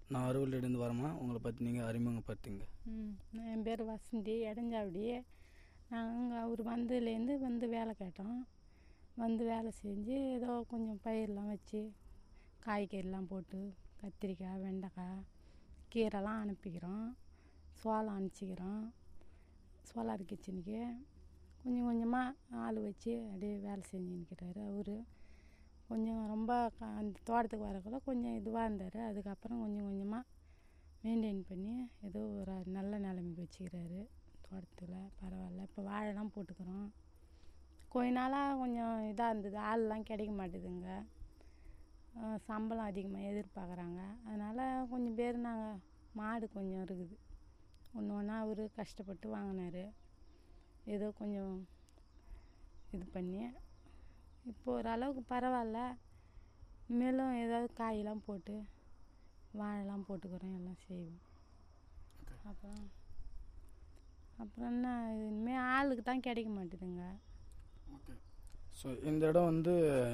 நான் அறுவலிலேருந்து வரமா உங்களை பற்றி நீங்கள் அறிமுகப்படுத்திங்க ம் நான் என் பேர் வசந்தி இடஞ்சாவடி நாங்கள் அவர் வந்ததுலேருந்து வந்து வேலை கேட்டோம் வந்து வேலை செஞ்சு ஏதோ கொஞ்சம் பயிரெலாம் வச்சு காய்கறிலாம் போட்டு கத்திரிக்காய் வெண்டைக்காய் கீரைலாம் அனுப்பிக்கிறோம் சோளம் அனுப்பிச்சிக்கிறோம் சோலார் கிச்சனுக்கு கொஞ்சம் கொஞ்சமாக ஆள் வச்சு அப்படியே வேலை செஞ்சுன்னுக்கிறாரு அவர் கொஞ்சம் ரொம்ப க- அந்த தோட்டத்துக்கு வரக்குள்ள கொஞ்சம் இதுவாக இருந்தார் அதுக்கப்புறம் கொஞ்சம் கொஞ்சமாக மெயின்டைன் பண்ணி ஏதோ ஒரு நல்ல நிலைமைக்கு வச்சுக்கிறாரு தோட்டத்தில் பரவாயில்ல இப்போ வாழைலாம் போட்டுக்கிறோம் கொஞ்ச நாளாக கொஞ்சம் இதாக இருந்தது ஆள்லாம் கிடைக்க மாட்டேதுங்க அஹ் சம்பளம் அதிகமாக எதிர்பார்க்குறாங்க அதனால் கொஞ்சம் பேர் நாங்கள் மாடு கொஞ்சம் இருக்குது ஒன்று ஒன்றா அவர் கஷ்டப்பட்டு வாங்கினாரு ஏதோ கொஞ்சம் இது பண்ணி இப்போ ஓரளவுக்கு பரவாயில்ல மேலும் ஏதாவது காயெல்லாம் போட்டு வாழைலாம் போட்டுக்கிறோம் எல்லாம் செய்வோம் அப்புறம் அப்புறம் என்ன இது இனிமேல் ஆளுக்கு தான் கிடைக்க மாட்டேதுங்க ஓகே ஸோ இந்த இடம் வந்து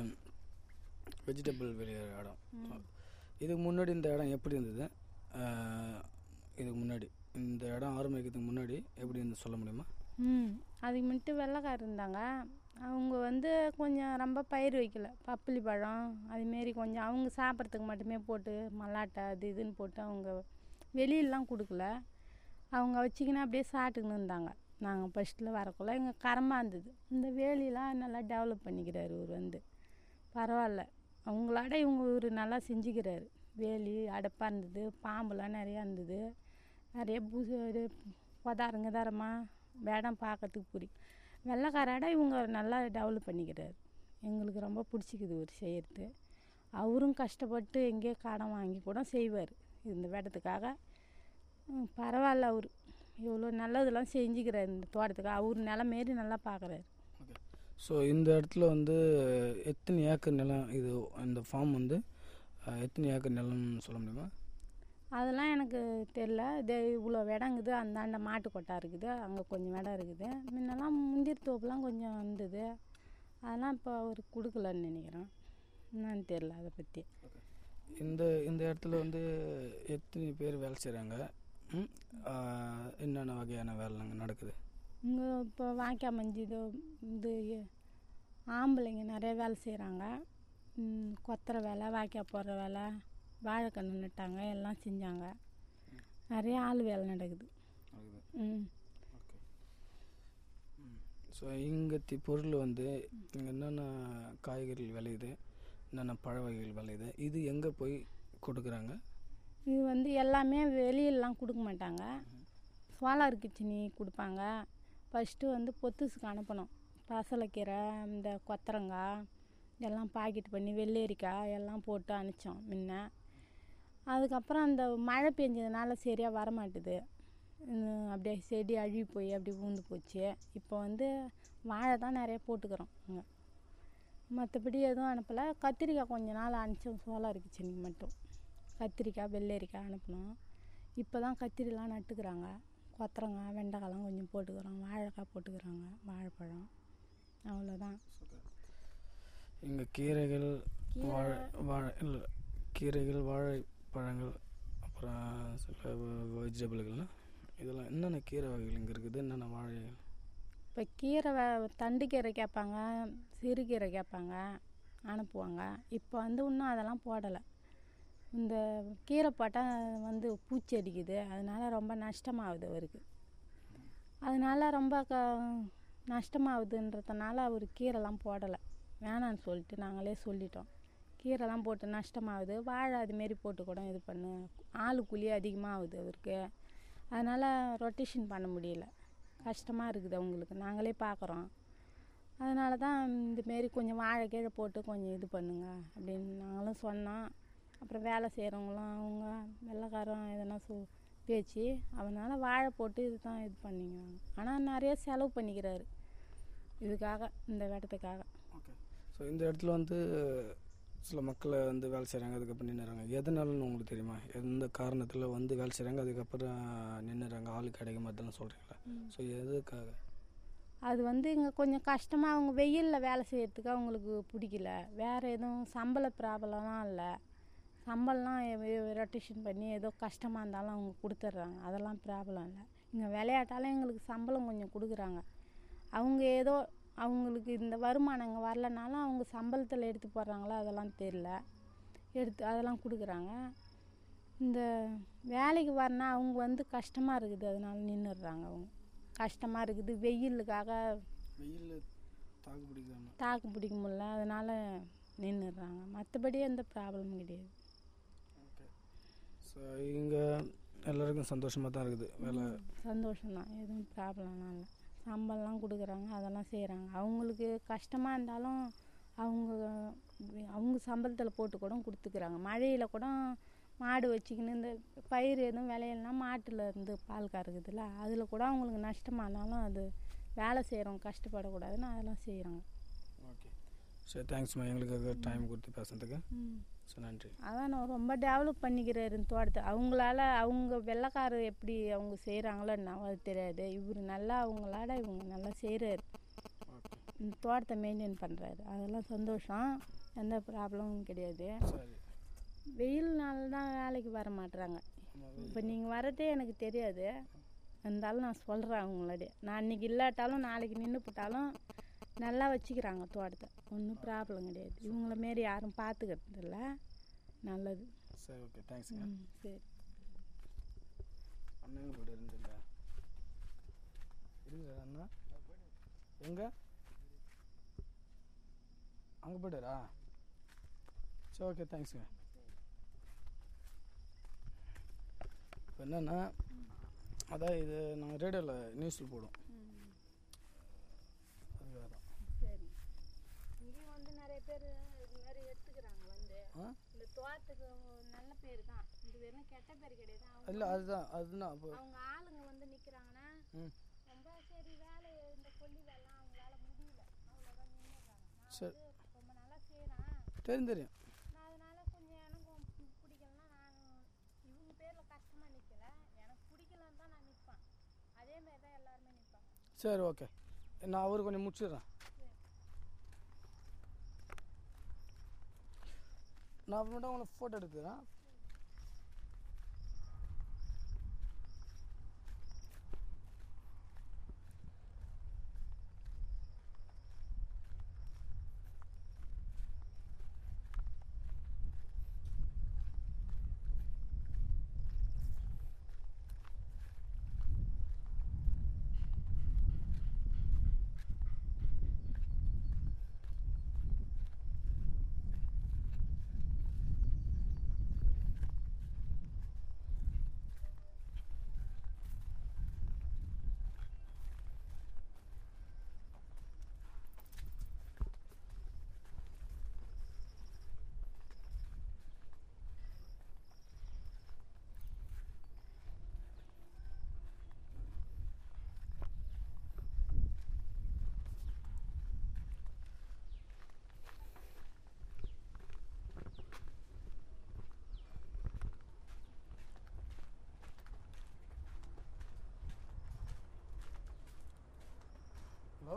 வெஜிடபிள் வெளியே இடம் இதுக்கு முன்னாடி இந்த இடம் எப்படி இருந்தது அஹ், இதுக்கு முன்னாடி இந்த இடம் ஆரம்பிக்கிறதுக்கு முன்னாடி எப்படி இருந்து சொல்ல முடியுமா ம் அதுக்கு முன்ட்டு வெள்ளைக்கார் இருந்தாங்க அவங்க வந்து கொஞ்சம் ரொம்ப பயிர் வைக்கல பப்பளி பழம் அதுமாரி கொஞ்சம் அவங்க சாப்பிட்றதுக்கு மட்டுமே போட்டு மல்லாட்டை அது இதுன்னு போட்டு அவங்க வெளியிலலாம் கொடுக்கல அவங்க வச்சிக்கின்னு அப்படியே சாப்பிட்டுக்கின்னு இருந்தாங்க நாங்கள் ஃபஸ்ட்டில் வரக்குள்ள இங்கே கரமாக இருந்தது இந்த வேலியெலாம் நல்லா டெவலப் பண்ணிக்கிறாரு இவர் வந்து பரவாயில்ல அவங்களோட இவங்க இவர் நல்லா செஞ்சுக்கிறாரு வேலி அடைப்பாக இருந்தது பாம்புலாம் நிறையா இருந்தது நிறைய பூசு இது பதாரங்க தரமா வேடம் பார்க்கறதுக்கு புரியும் வெள்ளைக்காராட இவங்க நல்லா டெவலப் பண்ணிக்கிறாரு எங்களுக்கு ரொம்ப பிடிச்சிக்குது இவர் செய்கிறது அவரும் கஷ்டப்பட்டு எங்கேயோ கடன் வாங்கி கூட செய்வார் இந்த வேடத்துக்காக ம், பரவாயில்ல அவர் இவ்வளோ நல்லதெல்லாம் செஞ்சுக்கிறாரு இந்த தோட்டத்துக்கு அவர் நிலமேறி நல்லா பார்க்குறாரு ஓகே ஸோ இந்த இடத்துல வந்து எத்தனை ஏக்கர் நிலம் இது இந்த ஃபார்ம் வந்து அஹ், எத்தனை ஏக்கர் நிலம்னு சொல்ல முடியுமா அதெல்லாம் எனக்கு தெரில இது இவ்வளோ இடங்குது அந்தாண்ட மாட்டு கொட்டா இருக்குது அங்கே கொஞ்சம் இடம் இருக்குது முன்னெல்லாம் முந்திரி தோப்புலாம் கொஞ்சம் இருந்தது அதெல்லாம் இப்போ அவருக்கு கொடுக்கலன்னு நினைக்கிறேன் என்னன்னு தெரில அதை பற்றி இந்த இந்த இடத்துல வந்து எத்தனை பேர் வேலை செய்கிறாங்க என்னென்ன வகையான வேலைங்க நடக்குது இங்கே இப்போ வாய்க்கா மஞ்சி இது இது எ- ஆம்பளைங்க நிறைய வேலை செய்கிறாங்க கொத்துற வேலை வாய்க்கால் போடுற வேலை வாழைக்கன்று நட்டாங்க எல்லாம் செஞ்சாங்க நிறைய ஆள் வேலை நடக்குது நடக்குது ம் ஓகே ஸோ இங்கே பொருள் வந்து இங்கே என்னென்ன காய்கறிகள் விளையுது என்னென்ன பழ வகைகள் விளையுது இது எங்கே போய் கொடுக்குறாங்க இது வந்து எல்லாமே வெளியிலலாம் கொடுக்க மாட்டாங்க சோலார் கிச்சனி கொடுப்பாங்க ஃபஸ்ட்டு வந்து பொத்துசுக்கு அனுப்பணும் பசலைக்கீரை இந்த கொத்தரங்காய் எல்லாம் பாக்கெட் பண்ணி வெள்ளரிக்காய் எல்லாம் போட்டு அனுப்பிச்சோம் முன்ன அதுக்கப்புறம் அந்த மழை பெஞ்சதுனால சரியாக வரமாட்டுது உம், அப்படியே செடி அழுகி போய் அப்படியே ஊந்து போச்சு இப்போ வந்து வாழை தான் நிறைய போட்டுக்கிறோம் அங்கே மற்றபடி எதுவும் அனுப்பலை கத்திரிக்காய் கொஞ்ச நாள் அனுப்பிச்சோம் சோலார் கிச்சனுக்கு மட்டும் கத்திரிக்காய் வெள்ளரிக்காய் அனுப்பினோம் இப்போ தான் கத்திரிலாம் நட்டுக்கிறாங்க கொத்தரங்காய் வெண்டைக்காய்லாம் கொஞ்சம் போட்டுக்கிறோம் வாழைக்காய் போட்டுக்கிறாங்க வாழைப்பழம் அவ்வளோதான் இங்கே கீரைகள் கீரை- வாழை வாழை இல்லை கீரைகள் வாழைப்பழங்கள் அப்புறம் சில வெஜிடபிள்கள் இதெல்லாம் என்னென்ன கீரை வகைகள் இங்கே இருக்குது என்னென்ன வாழைகள் இப்போ கீரை வ- தண்டு கீரை கேட்பாங்க சிறுகீரை கேட்பாங்க அனுப்புவாங்க இப்போ வந்து இன்னும் அதெல்லாம் போடலை இந்த கீரை போட்டால் வந்து பூச்சி அடிக்குது அதனால ரொம்ப நஷ்டமாகுது அவருக்கு அதனால ரொம்ப க நஷ்டமாகுதுன்றதுனால அவர் கீரைலாம் போடலை வேணான்னு சொல்லிட்டு நாங்களே சொல்லிட்டோம் கீரைலாம் போட்டு நஷ்டமாகுது வாழை அதுமாரி போட்டு கூட இது பண்ணு ஆளு கூலி அதிகமாகுது அவருக்கு அதனால் ரொட்டேஷன் பண்ண முடியல கஷ்டமாக இருக்குது அவங்களுக்கு நாங்களே பார்க்குறோம் அதனால தான் இந்தமாரி கொஞ்சம் வாழை கீழே போட்டு கொஞ்சம் இது பண்ணுங்க அப்படின்னு நாங்களும் சொன்னோம் அப்புறம் வேலை செய்கிறவங்களும் அவங்க வெள்ளைக்காரன் எதனா சொ பேச்சு அதனால் வாழை போட்டு இது தான் இது பண்ணிக்கிறாங்க ஆனால் நிறைய செலவு பண்ணிக்கிறாரு இதுக்காக இந்த வேட்டத்துக்காக ஓகே ஸோ இந்த இடத்துல வந்து சில மக்களை வந்து வேலை செய்கிறாங்க அதுக்கப்புறம் நின்றுறாங்க எதனாலன்னு உங்களுக்கு தெரியுமா எந்த காரணத்தில் வந்து வேலை செய்கிறாங்க அதுக்கப்புறம் நின்றுறாங்க ஆள் கிடைக்க மாட்டேன்னு சொல்கிறீங்களா ஸோ எதுக்காக அது வந்து இங்கே கொஞ்சம் கஷ்டமாக அவங்க வெயிலில் வேலை செய்யறதுக்கு அவங்களுக்கு பிடிக்கல வேறு எதுவும் சம்பள ப்ராப்ளம்லாம் இல்லை சம்பளம்லாம் ரொட்டேஷன் பண்ணி ஏதோ கஷ்டமாக இருந்தாலும் அவங்க கொடுத்துட்றாங்க அதெல்லாம் ப்ராப்ளம் இல்லை இங்கே விளையாட்டாலும் எங்களுக்கு சம்பளம் கொஞ்சம் கொடுக்குறாங்க அவங்க ஏதோ அவங்களுக்கு இந்த வருமானம் இங்கே வரலனாலும் அவங்க சம்பளத்தில் எடுத்து போடுறாங்களா அதெல்லாம் தெரில எடுத்து அதெல்லாம் கொடுக்குறாங்க இந்த வேலைக்கு வரனா அவங்க வந்து கஷ்டமாக இருக்குது அதனால நின்றுடுறாங்க அவங்க கஷ்டமாக இருக்குது வெயிலுக்காக வெயில் தாக்கு பிடிக்காம தாக்கு பிடிக்க முடியல அதனால் நின்றுடுறாங்க மற்றபடி எந்த ப்ராப்ளமும் கிடையாது ஓகே ஸோ இங்கே எல்லாருக்கும் சந்தோஷமாக தான் இருக்குது வேலை சந்தோஷம்தான் எதுவும் ப்ராப்ளம்லாம் இல்லை சம்பளம்லாம் கொடுக்குறாங்க அதெல்லாம் செய்கிறாங்க அவங்களுக்கு கஷ்டமாக இருந்தாலும் அவங்க அவங்க சம்பளத்தில் போட்டு கூட கொடுத்துக்கிறாங்க மழையில் கூட மாடு வச்சுக்கின்னு இந்த பயிர் எதுவும் விளையலனா மாட்டில் இருந்து பால் கறக்குதுல்ல அதில் கூட அவங்களுக்கு நஷ்டமானாலும் அது வேலை செய்கிறவங்க கஷ்டப்படக்கூடாதுன்னு அதெல்லாம் செய்கிறாங்க ஓகே சரி தேங்க்ஸ்மா எங்களுக்காக டைம் கொடுத்து பேசுனதுக்கு ஸோ நன்றி அதான் நான் ரொம்ப டெவலப் பண்ணிக்கிறாரு இந்த தோட்டத்தை அவங்களால அவங்க வெள்ளைக்காரர் எப்படி அவங்க செய்கிறாங்களோ என்னவோ அது தெரியாது இவர் நல்லா அவங்களால இவங்க நல்லா செய்கிறாரு ஓகே இந்த தோட்டத்தை மெயின்டைன் பண்ணுறாரு அதெல்லாம் சந்தோஷம் எந்த ப்ராப்ளமும் கிடையாது சரி வெயில்னால தான் வேலைக்கு வர மாட்டுறாங்க இப்போ நீங்கள் வரதே எனக்கு தெரியாது இருந்தாலும் நான் சொல்கிறேன் அவங்களோட நான் இன்னைக்கு இல்லாட்டாலும் நாளைக்கு நின்று போட்டாலும் நல்லா வச்சுக்கிறாங்க தோட்டத்தை ஒன்றும் ப்ராப்ளம் கிடையாது இவங்கள மாரி யாரும் பார்த்துக்கிறது இல்லை நல்லது சரி ஓகே தேங்க்ஸுங்க ம் சரி அண்ணங்க போய்ட்டு இருந்துங்க இருங்க அண்ணா எங்க அங்கே போய்ட்டாரா சரி ஓகே தேங்க்ஸுங்க இப்போ என்னென்னா அதான் இது நாங்கள் ரேடியோவில் நியூஸில் போடுவோம் அது வேறு சரி இங்கேயும் வந்து நிறைய பேர் இது மாதிரி எடுத்துக்கிறாங்க வந்து ஆ இந்த தோட்டத்துக்கு நல்ல பேர் தான் இது வெறும் கெட்ட பேர் கிடையாது அவங்க இல்லை அதுதான் அதுதான் இப்போ அவங்க ஆளுங்க வந்து நிற்கிறாங்கன்னா ம் ரொம்ப சரி வேலை இந்த கொல்லி வேலைலாம் அவங்களால முடியல அவ்வளோதான் நின்றுடுறாங்க நான் சரி. வந்து ரொம்ப நல்லா செய்கிறேன் தெரியும் தெரியும் நான் அதனால கொஞ்சம் எனக்கும் பி- பிடிக்கலன்னா நான் இவங்க பேரில் கஷ்டமாக நிற்கல எனக்கு பிடிக்கலன்னு தான் நான் நிற்பேன் அதே மாதிரி தான் எல்லாருமே நிற்பாங்க சரி ஓகே நான் அவரு கொஞ்சம் முடிச்சிடுறேன் நான் அப்புறமேட்டா உங்களுக்கு ஃபோட்டோ எடுத்துக்கிறேன் ஹலோ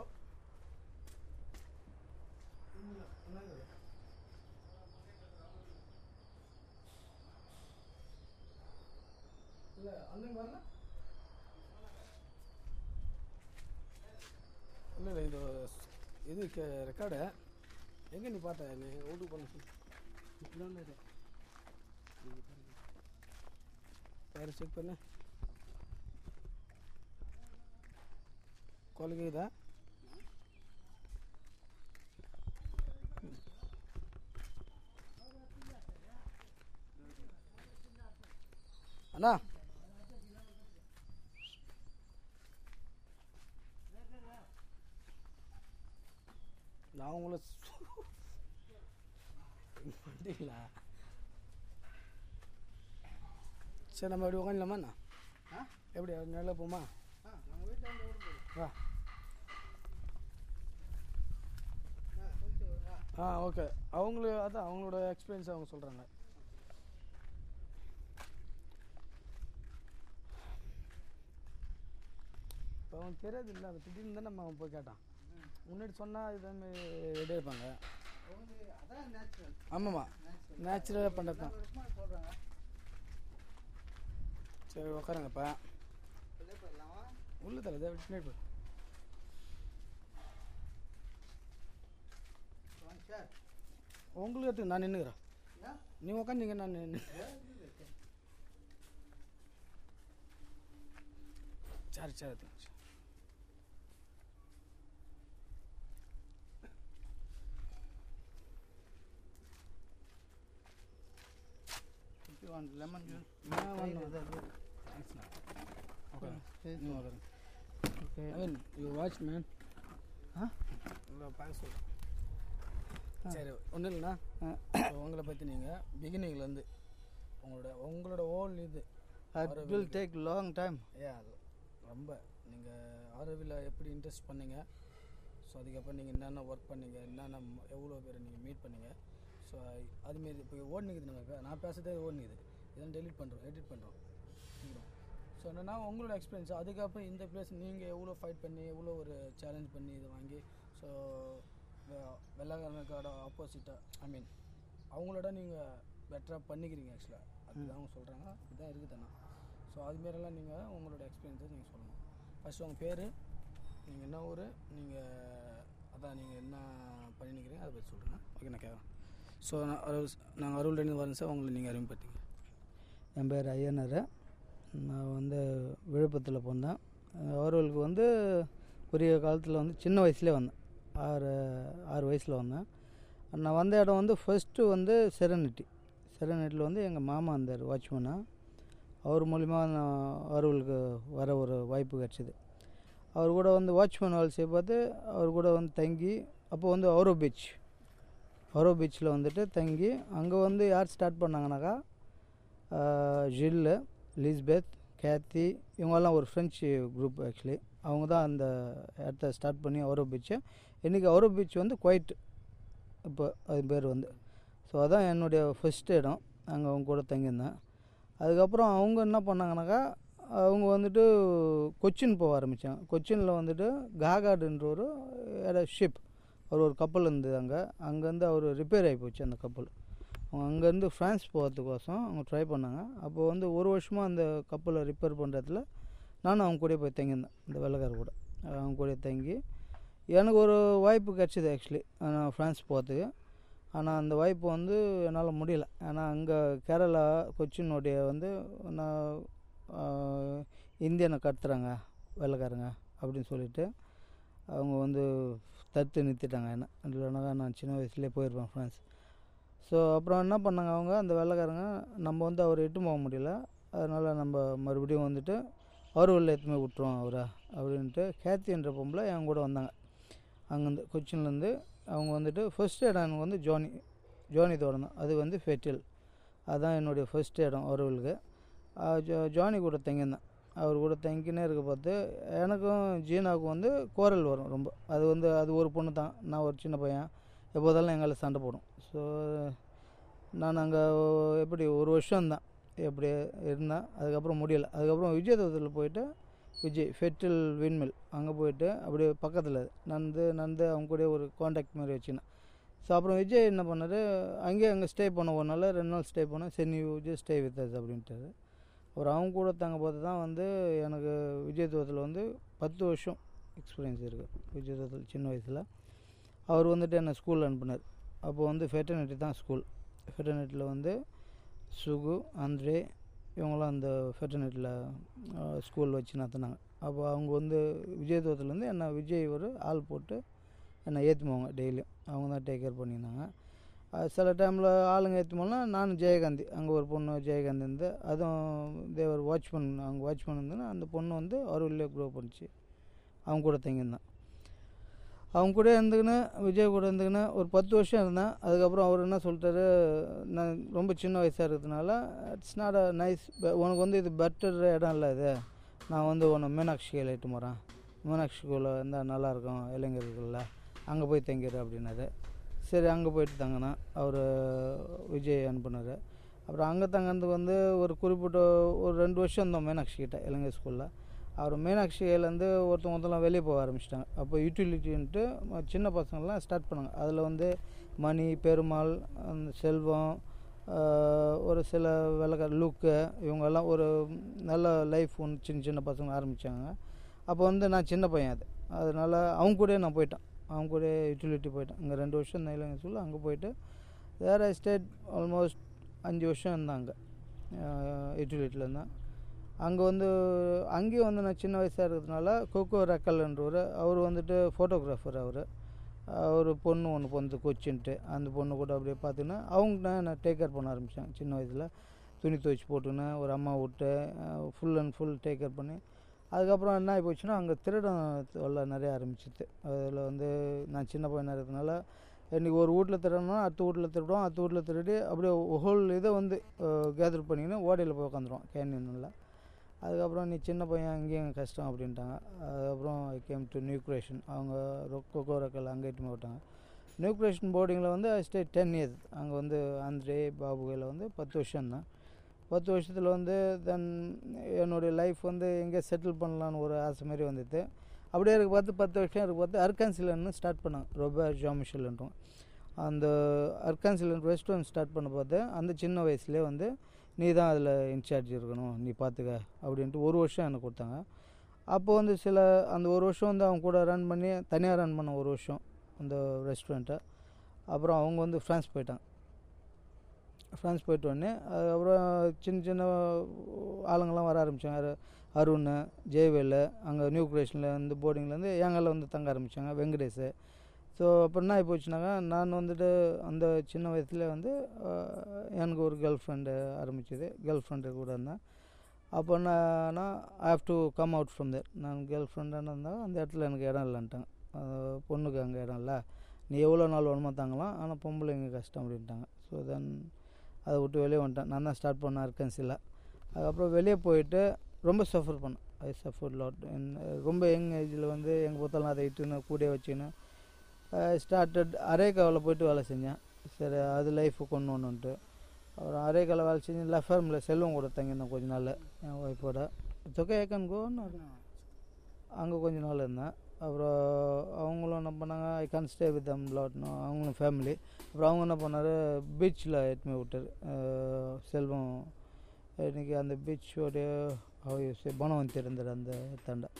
இல்லை அண்ணன் வரல இல்லை இல்லை இது இது கே ரெக்கார்டு எங்கே நீ பார்த்த நீ ஓட்டு பண்ண சொல்லு இப்படிதான் இது பேர் செக் பண்ணு கொலகைதா அண்ணா நான் உங்களை பண்ணிட்டீங்களா சரி நம்ம எப்படி உட்காந்துலாமாண்ணா ஆ எப்படி நல்லா போமா ஆ நாங்கள் வீட்டில் வந்து ஓடும் போகிறோம் வா ஆ கொஞ்சம் ஆ ஆ ஓகே அவங்களுக்கு அதான் அவங்களோட எக்ஸ்பீரியன்ஸ் அவங்க சொல்கிறாங்க இப்போ அவன் தெரியாது இல்லை அவன் திடீர்னு தானே நம்ம அவன் போய் கேட்டான் முன்னாடி சொன்னால் இதுமாரி ரெடி இருப்பாங்க உங்களுக்கு அதான் நேச்சுரல் ஆமாம்மா நேச்சுரலாக பண்ணுறது தான் வருஷமா சொல்கிறாங்க சரி உட்காருங்கப்பா இதே போயிடலாமா உள்ள தலை இதை பின்னாடி போ வாங்க சார் உங்களுக்கு எடுத்து நான் நின்றுக்கிறேன் ஏன் நீ உட்காந்தீங்க நான் நின்று சரி சரி எடுத்துங்க. If you want lemon juice, நான் try வாங்க. with that. தேங்க்ஸ்ண்ணா ஓகே Yes, நீ உட்காருங்க okay. I mean you watch man Huh? உங்களை பார்க்க சொல்கிறேன் சரி ஒன்றும் இல்லைண்ணா ஆ. இப்போ உங்களை பற்றி நீங்கள் பிகினிங்லேருந்து உங்களோட உங்களோட ஓல் இது It will take long time. ஏன் அது ரொம்ப நீங்கள் ஆரோவில் எப்படி இன்ட்ரெஸ்ட் பண்ணீங்க ஸோ அதுக்கப்புறம் நீங்கள் என்னென்ன ஒர்க் பண்ணீங்க என்னென்ன ம- எவ்வளோ பேரை நீங்கள் மீட் பண்ணீங்க ஸோ அதுமாரி இப்போ ஓடுனுக்குது நம்ம நான் பேசுறதே ஓடுனுக்குது இதெல்லாம் டெலிட் பண்ணுறோம் எடிட் பண்ணுறோம் ஸோ என்னென்னா உங்களோட எக்ஸ்பீரியன்ஸ் அதுக்கப்புறம் இந்த பிளேஸ் நீங்கள் எவ்வளோ ஃபைட் பண்ணி எவ்வளோ ஒரு சேலஞ்ச் பண்ணி இதை வாங்கி ஸோ வெள்ளாக்காரனுக்கோட ஆப்போசிட்டாக ஐ மீன் அவங்களோட நீங்கள் பெட்டராக பண்ணிக்கிறீங்க ஆக்சுவலாக அதுதான் அவங்க சொல்கிறாங்க இதுதான் இருக்குதுண்ணா ஸோ அதுமாரிலாம் நீங்கள் உங்களோட எக்ஸ்பீரியன்ஸை நீங்கள் சொல்லணும் ஃபஸ்ட்டு உங்கள் பேர் நீங்கள் என்ன ஊர் நீங்கள் அதான் நீங்கள் என்ன பண்ணிக்கிறீங்க அதை பற்றி சொல்லுங்கள் ஓகே நான் கேட்குறேன் ஸோ நான் அருள் நாங்கள் அருள்லேருந்து வரேன் சார் உங்களை நீங்கள் அறிமுகப்படுத்திங்க என் பேர் ஐயனார் நான் வந்து விழுப்புரத்தில் பிறந்தேன் அவர்களுக்கு வந்து குறுகிய காலத்தில் வந்து சின்ன வயசுலேயே வந்தேன் ஆறு ஆறு வயசில் வந்தேன் நான் வந்த இடம் வந்து ஃபஸ்ட்டு வந்து செரனிட்டி செரனிட்டியில் வந்து எங்கள் மாமா இருந்தார் வாட்ச்மேனாக அவர் மூலிமா நான் அவர்களுக்கு வர ஒரு வாய்ப்பு கிடச்சிது அவர் கூட வந்து வாட்ச்மேன் வேலை செய்ய பார்த்து அவர் கூட வந்து தங்கி அப்போ வந்து அவரோ பீச் அவரோ பீச்சில் வந்துட்டு தங்கி அங்கே வந்து யார் ஸ்டார்ட் பண்ணாங்கனாக்கா ஜில்லு லிஸ்பெத் கேத்தி இவங்கெல்லாம் ஒரு ஃப்ரெஞ்சு குரூப் ஆக்சுவலி அவங்க தான் அந்த இடத்த ஸ்டார்ட் பண்ணி அவரோ பீச்சு இன்றைக்கி அவரோ பீச் வந்து குவைட் இப்போ அது பேர் வந்து ஸோ அதான் என்னுடைய ஃபஸ்ட் இடம் அங்கே அவங்க கூட தங்கியிருந்தேன் அதுக்கப்புறம் அவங்க என்ன பண்ணாங்கனாக்கா அவங்க வந்துட்டு கொச்சின் போக ஆரம்பித்தாங்க கொச்சினில் வந்துட்டு காகாடுன்ற ஒரு இடம் ஷிப் அவர் ஒரு கப்பல் இருந்தது அங்கே அங்கேருந்து அவர் ரிப்பேர் ஆகி போச்சு அந்த கப்பல் அவங்க அங்கேருந்து ஃப்ரான்ஸ் போகிறதுக்கோசம் அவங்க ட்ரை பண்ணாங்க அப்போ வந்து ஒரு வருஷமாக அந்த கப்பலை ரிப்பேர் பண்ணுறதுல நானும் அவங்க கூட போய் தங்கியிருந்தேன் இந்த வெள்ளைக்கார கூட அவங்க கூட தங்கி எனக்கு ஒரு வாய்ப்பு கிடச்சிது ஆக்சுவலி நான் ஃப்ரான்ஸ் போகிறதுக்கு ஆனால் அந்த வாய்ப்பு வந்து என்னால் முடியல ஏன்னா அங்கே கேரளா கொச்சினுடைய வந்து நான் ஆஹ், இந்தியனை கடத்துறாங்க வெள்ளைக்காரங்க அப்படின்னு சொல்லிட்டு அவங்க வந்து தடுத்து நிறுத்திட்டாங்க என்ன இல்லைனாக்கா நான் சின்ன வயசுலேயே போயிருப்பேன் ஃப்ரான்ஸ் ஸோ அப்புறம் என்ன பண்ணாங்க அவங்க அந்த வெள்ளைக்காரங்க நம்ம வந்து அவரை இட்டு போக முடியல அதனால் நம்ம மறுபடியும் வந்துட்டு அவர் உள்ள எத்துமே விட்டுருவோம் அவரை அப்படின்ட்டு கேத்தி என்ற பொம்பளை என் கூட வந்தாங்க அங்கேருந்து கொச்சின்லேருந்து அவங்க வந்துட்டு ஃபர்ஸ்ட் இடம் எனக்கு வந்து ஜோனி ஜோனி தோட்டம் தான் அது வந்து ஃபெட்டில் அதுதான் என்னுடைய ஃபர்ஸ்ட் இடம் அவர்களுக்கு ஜோ ஜோனி கூட தங்கியிருந்தேன் அவர் கூட தங்கினே இருக்க பார்த்து எனக்கும் ஜீனாவுக்கும் வந்து கோரல் வரும் ரொம்ப அது வந்து அது ஒரு பொண்ணு தான் நான் ஒரு சின்ன பையன் எப்போதெல்லாம் எங்களை சண்டை போடும் ஸோ நான் அங்கே எப்படி ஒரு வருஷம் தான் எப்படி இருந்தேன் அதுக்கப்புறம் முடியல அதுக்கப்புறம் விஜயதத்தில் போயிட்டு விஜய் ஃபெட்டில் விண்மில் அங்கே போயிட்டு அப்படியே பக்கத்தில் நடந்து நடந்து அவங்க கூட ஒரு காண்டாக்ட் மாதிரி வச்சுனேன் ஸோ அப்புறம் விஜய் என்ன பண்ணார் அங்கேயே அங்கே ஸ்டே பண்ண ஒரு நாள் ரெண்டு நாள் ஸ்டே பண்ணேன் சரி நீ விஜய் ஸ்டே வித் அஸ் அப்படின்ட்டாரு அப்புறம் அவங்க கூட தங்க பார்த்து தான் வந்து எனக்கு விஜயத்துவத்தில் வந்து பத்து வருஷம் எக்ஸ்பீரியன்ஸ் இருக்குது விஜயத்துவத்தில் சின்ன வயசில் அவர் வந்துட்டு என்னை ஸ்கூலில் அனுப்புனார் அப்போ வந்து ஃபெட்டர்னிட்டி தான் ஸ்கூல் ஃபெட்டர்னிட்டியில் வந்து சுகு அந்திரே இவங்களாம் அந்த ஃபெட்டர்னிட்டியில் ஸ்கூல் வச்சு நடத்துனாங்க அப்போ அவங்க வந்து விஜயத்துவத்துலேருந்து என்னை விஜய் ஒரு ஆள் போட்டு என்னை ஏற்றுமாங்க டெய்லியும் அவங்க தான் டேக் கேர் பண்ணியிருந்தாங்க அது சில டைமில் ஆளுங்க ஏற்றுமோனா நான் ஜெயகாந்தி அங்கே ஒரு பொண்ணு ஜெயகாந்தி இருந்து அதுவும் தேவர் வாட்ச்மேன் அவங்க வாட்ச்மேன் இருந்ததுன்னா அந்த பொண்ணு வந்து அருள்லேயே க்ரோ பண்ணிச்சு அவங்க கூட தங்கியிருந்தேன் அவங்க கூட இருந்துக்கின்னு விஜய் கூட இருந்துக்கின்னு ஒரு பத்து வருஷம் இருந்தேன் அதுக்கப்புறம் அவர் என்ன சொல்லிட்டாரு நான் ரொம்ப சின்ன வயசாக இருக்கிறதுனால இட்ஸ் நாட் அ நைஸ் உனக்கு வந்து இது பெட்டர் இடம் இல்லை இது நான் வந்து உன்னை மீனாட்சி கையில் இட்டு போகிறேன் மீனாட்சி ஸ்கூலில் இருந்தால் நல்லாயிருக்கும் இளைஞர்கள்ல அங்கே போய் தங்கிடு அப்படின்னாரு சரி அங்கே போயிட்டு தங்கினேன் அவர் விஜய் அனுப்புனார் அப்புறம் அங்கே தங்கினதுக்கு வந்து ஒரு குறிப்பிட்ட ஒரு ரெண்டு வருஷம் இருந்தோம் மீனாட்சி கிட்ட இளைஞர் ஸ்கூலில் அவர் மீனாட்சியிலேருந்து ஒருத்தவங்க ஒருத்தலாம் வெளியே போக ஆரம்பிச்சிட்டாங்க அப்போ யூட்டிலிட்டின்ட்டு சின்ன பசங்கள்லாம் ஸ்டார்ட் பண்ணாங்க அதில் வந்து மணி பெருமாள் அந்த செல்வம் ஆஹ், ஒரு சில வெள்ளக்கார லுக்கு இவங்கெல்லாம் ஒரு நல்ல லைஃப் ஒன்று சின்ன சின்ன பசங்க ஆரம்பித்தாங்க அப்போ வந்து நான் சின்ன பையன் அது அதனால் அவங்க கூடயே நான் போயிட்டேன் அவங்க கூட யூட்டிலிட்டி போயிட்டேன் இங்கே ரெண்டு வருஷம் இந்த இலங்கை சொல்லி அங்கே போயிட்டு வேறு ஸ்டேட் ஆல்மோஸ்ட் அஞ்சு வருஷம் இருந்தாங்க யூட்டிலிட்டியில் இருந்தேன் அங்கே வந்து அங்கேயும் வந்து நான் சின்ன வயசாக இருக்கிறதுனால கோகோ ரக்கல்ன்றவர் அவர் வந்துட்டு ஃபோட்டோகிராஃபர் அவர் ஒரு பொண்ணு ஒன்று பொண்ணு கொச்சின்ட்டு அந்த பொண்ணு கூட அப்படியே பார்த்துன்னு அவங்க நான் டேக் கேர் பண்ண ஆரம்பித்தேன் சின்ன வயசில் துணி துவைச்சி போட்டுன்னு ஒரு அம்மா விட்டு full and full take care பண்ணி அதுக்கப்புறம் என்ன ஆகி போச்சுன்னா அங்கே திருடம் தொல்லை நிறைய ஆரம்பிச்சிது அதில் வந்து நான் சின்ன பையனாக இருக்கிறதுனால இன்றைக்கி ஒரு வீட்டில் திருடனா அடுத்த வீட்டில் திருடுவோம் அடுத்த வீட்டில் திருடி அப்படியே ஹோல் இதை வந்து கேதர் பண்ணிக்கின்னு ஓடையில் போய் உட்காந்துருவோம் கேன்யனில் அதுக்கப்புறம் நீ சின்ன பையன் அங்கேயும் கஷ்டம் அப்படின்ட்டாங்க அதுக்கப்புறம் ஐ கேம் டு நியூக்ரேஷன் அவங்க கொக்கோ ரக்கல் அங்கே இட்டுமே விட்டாங்க நியூக்ரேஷன் போர்டிங்கில் வந்து ஸ்டே டென் இயர்ஸ் அங்கே வந்து ஆந்திரே பாபுகையில் வந்து பத்து வருஷம் தான் பத்து வருஷத்தில் வந்து தென் என்னுடைய லைஃப் வந்து எங்கே செட்டில் பண்ணலான்னு ஒரு ஆசை மாதிரி வந்துட்டு அப்படியே இருக்கு பார்த்து பத்து வருஷம் இருக்கு பார்த்து அர்கான்சிலன்னு ஸ்டார்ட் பண்ணாங்க ரொம்ப ஜாமிஷல்ன்றோம் அந்த அர்கான்சிலன் ரெஸ்டாரண்ட் ஸ்டார்ட் பண்ண பார்த்து அந்த சின்ன வயசுலேயே வந்து நீ தான் அதில் இன்சார்ஜ் இருக்கணும் நீ பார்த்துக்க அப்படின்ட்டு ஒரு வருஷம் எனக்கு கொடுத்தாங்க அப்போ வந்து சில அந்த ஒரு வருஷம் வந்து அவங்க கூட ரன் பண்ணி தனியாக ரன் பண்ண ஒரு வருஷம் அந்த ரெஸ்டாரண்ட்டை அப்புறம் அவங்க வந்து ஃப்ரான்ஸ் போயிட்டாங்க ஃப்ரான்ஸ் போயிட்டு உடனே அதுக்கப்புறம் சின்ன சின்ன ஆளுங்கள்லாம் வர ஆரம்பித்தாங்க அருண் ஜெயவேலு அங்கே நியூ கிரேஷனில் வந்து போர்டிங்லேருந்து எங்களில் வந்து தங்க ஆரம்பித்தாங்க வெங்கடேஷ் ஸோ அப்புறம் என்ன ஆகி போச்சுனாக்கா நான் வந்துட்டு அந்த சின்ன வயசுல வந்து அஹ், எனக்கு ஒரு கேர்ள் ஃப்ரெண்டு ஆரம்பிச்சது கேர்ள் ஃப்ரெண்டு கூட இருந்தேன் அப்போ நான் I have to come out from there நான் கேர்ள் ஃப்ரெண்டாக இருந்தால் அந்த இடத்துல எனக்கு இடம் இல்லைன்ட்டாங்க அஹ், பொண்ணுக்கு அங்கே இடம் இல்லை நீ எவ்வளோ நாள் வேணுமோ தாங்கலாம் ஆனால் பொம்பளைங்க கஷ்டம் அப்படின்ட்டாங்க ஸோ தென் அதை விட்டு வெளியே வந்துட்டேன் நான் தான் ஸ்டார்ட் பண்ண இருக்கேன் அதுக்கப்புறம் வெளியே போயிட்டு ரொம்ப சஃபர் பண்ணேன் ஐ சஃபர் லாட் ரொம்ப யங் ஏஜில் வந்து எங்கே பார்த்தாலும் அதை இட்டுன்னு கூடயே வச்சுன்னு ஸ்டார்டட் அரேக்காவில் போயிட்டு வேலை செஞ்சேன் சரி அது லைஃபு கொண்டு வரணுன்ட்டு அப்புறம் அரேக்காவில் வேலை செஞ்சு லெஃபர்மில் செல்வம் கூட தங்கியிருந்தேன் கொஞ்ச நாள் என் ஒய்ஃபோட தொகை ஏக்கன் கோன்னு அங்கே கொஞ்ச நாள் இருந்தேன் அப்புறம் அவங்களும் என்ன பண்ணாங்க I can stay with them லாட்னு அவங்களும் ஃபேமிலி அப்புறம் அவங்க என்ன பண்ணார் பீச்சில் எட்டுமே விட்டார் செல்வம் இன்னைக்கு அந்த பீச்சோடைய பணவந்தி இருந்தார் அந்த தாண்டா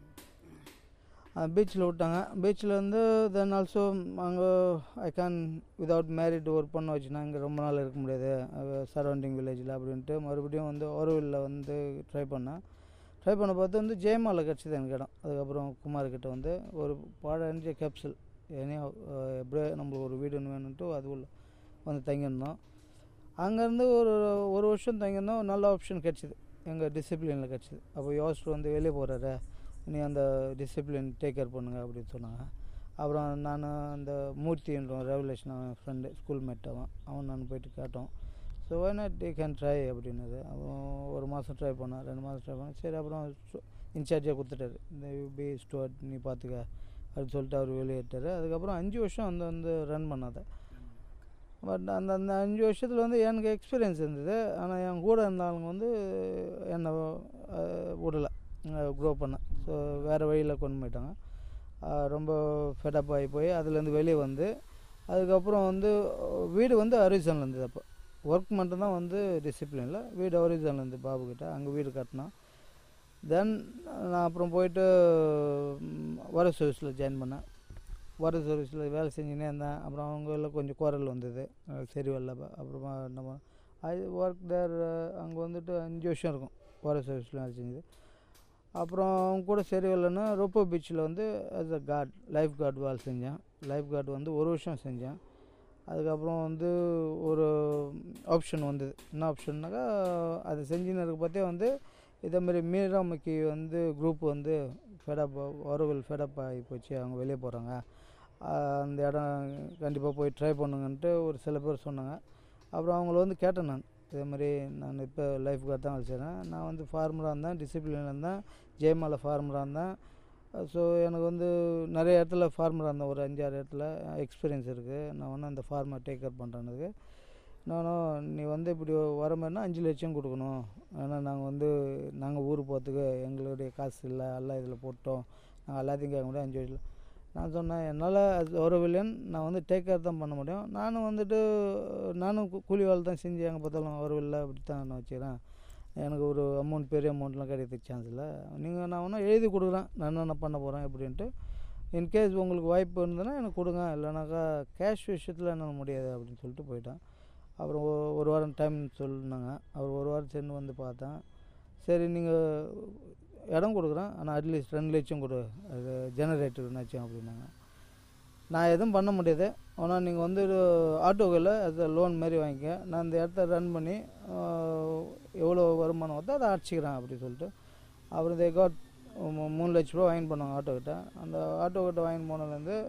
பீச்சில் விட்டாங்க பீச்சில் வந்து தென் ஆல்சோ அங்கே I can without married work பண்ண வச்சுனா இங்கே ரொம்ப நாள் இருக்க முடியாது சரௌண்டிங் வில்லேஜில் அப்படின்ட்டு மறுபடியும் வந்து ஒரவில்ல வந்து ட்ரை பண்ணேன் ட்ரை பண்ண பார்த்து வந்து ஜெயமாலை கிடச்சிது எனக்கு இடம் அதுக்கப்புறம் குமார்கிட்ட வந்து ஒரு பாடஞ்ச கேப்சல் ஏன்னா எப்படியே நம்மளுக்கு ஒரு வீடுன்னு வேணுன்ட்டு அது உள்ள வந்து தங்கியிருந்தோம் அங்கேருந்து ஒரு ஒரு வருஷம் தங்கியிருந்தோம் நல்ல ஆப்ஷன் கிடச்சிது எங்கள் டிசிப்ளினில் கிடச்சிது அப்போ யோசிச்சு வந்து வெளியே போகிறாரு நீ அந்த டிசிப்ளின் டேக் கேர் பண்ணுங்க அப்படின்னு சொன்னாங்க அப்புறம் நான் அந்த மூர்த்தின்ற ரெவலேஷன் அவன் ஃப்ரெண்டு ஸ்கூல் மேட் அவன் அவன் நான் போயிட்டு கேட்டோம் so why not they can try அப்படின்னது அவன் ஒரு மாதம் ட்ரை பண்ணான் ரெண்டு மாதம் ட்ரை பண்ணான் சரி அப்புறம் இன்சார்ஜாக கொடுத்துட்டாரு இந்த பி ஸ்டோர் நீ பார்த்துக்க அப்படின்னு சொல்லிட்டு அவர் வெளியேட்டார் அதுக்கப்புறம் அஞ்சு வருஷம் அந்த வந்து ரன் பண்ணாத பட் அந்த அந்த அஞ்சு வருஷத்தில் வந்து எனக்கு எக்ஸ்பீரியன்ஸ் இருந்தது ஆனால் என் கூட இருந்த ஆளுங்க வந்து என்னை அஹ், விடல க்ரோ பண்ண ஸோ வேறு வழியில் கொண்டு போயிட்டாங்க அஹ், ரொம்ப ஃபெடப் ஆகி போய் அதுலேருந்து வெளியே வந்து அதுக்கப்புறம் வந்து வீடு வந்து ஹரிசனில் இருந்தது அப்போ ஒர்க் மட்டும்தான் வந்து டிசிப்ளினில் வீடு ஹரிசனில் இருந்து பாபுக்கிட்ட அங்கே வீடு கட்டினோம் தென் நான் அப்புறம் போயிட்டு ம், வர சர்வீஸில் ஜாயின் பண்ணேன் வர சர்வீஸில் வேலை செஞ்சுனே இருந்தேன் அப்புறம் அவங்க எல்லாம் கொஞ்சம் குரல் வந்தது அஹ் சரி வரல அப்ப. அப்புறமா நம்ம ஐ ஒர்க் தேர் அங்கே வந்துட்டு அஞ்சு வருஷம் இருக்கும் வர சர்வீஸில் வேலை செஞ்சது அப்புறம் அவங்க கூட சரி வரலன்னா ரோப்போ பீச்சில் வந்து as a guard life guard வேலை செஞ்சேன் லைஃப் கார்டு வந்து ஒரு வருஷம் செஞ்சேன் அதுக்கப்புறம் வந்து ஒரு ஆப்ஷன் வந்தது என்ன ஆப்ஷன்னாக்கா அது செஞ்சுன்னு இருக்க பார்த்தே வந்து இதே மாதிரி மீராமக்கி வந்து குரூப் வந்து ஃபெடப் வரவல் ஃபெடப் ஆகி போச்சு அவங்க வெளியே போகிறாங்க அந்த இடம் கண்டிப்பாக போய் ட்ரை பண்ணுங்கன்ட்டு ஒரு சில பேர் சொன்னாங்க அப்புறம் அவங்கள வந்து கேட்டேன் நான் இதே மாதிரி நான் இப்போ லைஃப் கார்டு தான் வேலை செய்கிறேன் நான் வந்து ஃபார்மராக இருந்தேன் டிசிப்ளினில் இருந்தேன் ஜெயமாலை ஃபார்மராக இருந்தேன் ஸோ எனக்கு வந்து நிறைய இடத்துல ஃபார்மராக இருந்தேன் ஒரு அஞ்சாறு இடத்துல எக்ஸ்பீரியன்ஸ் இருக்குது நான் வந்து அந்த ஃபார்மை டேக் கேர் பண்ணுறேன்னு நானும் நீ வந்து இப்படி வர மாதிரினா அஞ்சு லட்சம் கொடுக்கணும் ஆனால் நாங்கள் வந்து நாங்கள் ஊர் போகிறதுக்கு எங்களுடைய காசு இல்லை எல்லாம் இதில் போட்டோம் நாங்கள் எல்லாத்தையும் கேட்க முடியாது அஞ்சு லட்சம் நான் சொன்னேன் என்னால் அது ஒரு வில்லியன் நான் வந்து டேக் கேர் தான் பண்ண முடியும் நானும் வந்துட்டு நானும் கூ- கூலி வேலை தான் செஞ்சு எங்கே பார்த்தாலும் ஒரு வில்ல அப்படி தான் நான் வச்சுக்கிறேன் எனக்கு ஒரு அமௌண்ட் பெரிய அமௌண்ட்லாம் கிடைக்கிறதுக்கு சான்ஸ் இல்லை நீங்கள் நான் வேணால் எழுதி கொடுக்குறேன் நான் என்னென்ன பண்ண போகிறேன் அப்படின்ட்டு இன்கேஸ் உங்களுக்கு வாய்ப்பு இருந்ததுன்னா எனக்கு கொடுங்க இல்லைனாக்கா கேஷ் விஷயத்தில் என்னால் முடியாது அப்படின்னு சொல்லிட்டு போயிட்டேன் அப்புறம் ஒ- ஒரு வாரம் டைம் சொன்னாங்க அவர் ஒரு வாரம் சென்று வந்து பார்த்தேன் சரி நீங்கள் இடம் கொடுக்குறேன் ஆனால் அட்லீஸ்ட் ரெண்டு லட்சம் கொடு அது ஜெனரேட்டர்னாச்சும் அப்படின்னாங்க நான் எதுவும் பண்ண முடியாது ஆனால் நீங்கள் வந்து ஆட்டோவில் அது லோன் மாதிரி வாங்கிக்க நான் இந்த இடத்த ரன் பண்ணி ஆஹ், எவ்வளோ வருமானம் வருதோ அதை அடிச்சிக்கிறேன் அப்படி சொல்லிட்டு அப்புறம் தே காட் மூணு லட்ச ரூபா வாங்கி போனாங்க ஆட்டோக்கிட்ட அந்த ஆட்டோக்கிட்ட வாங்கி போனதுலேருந்து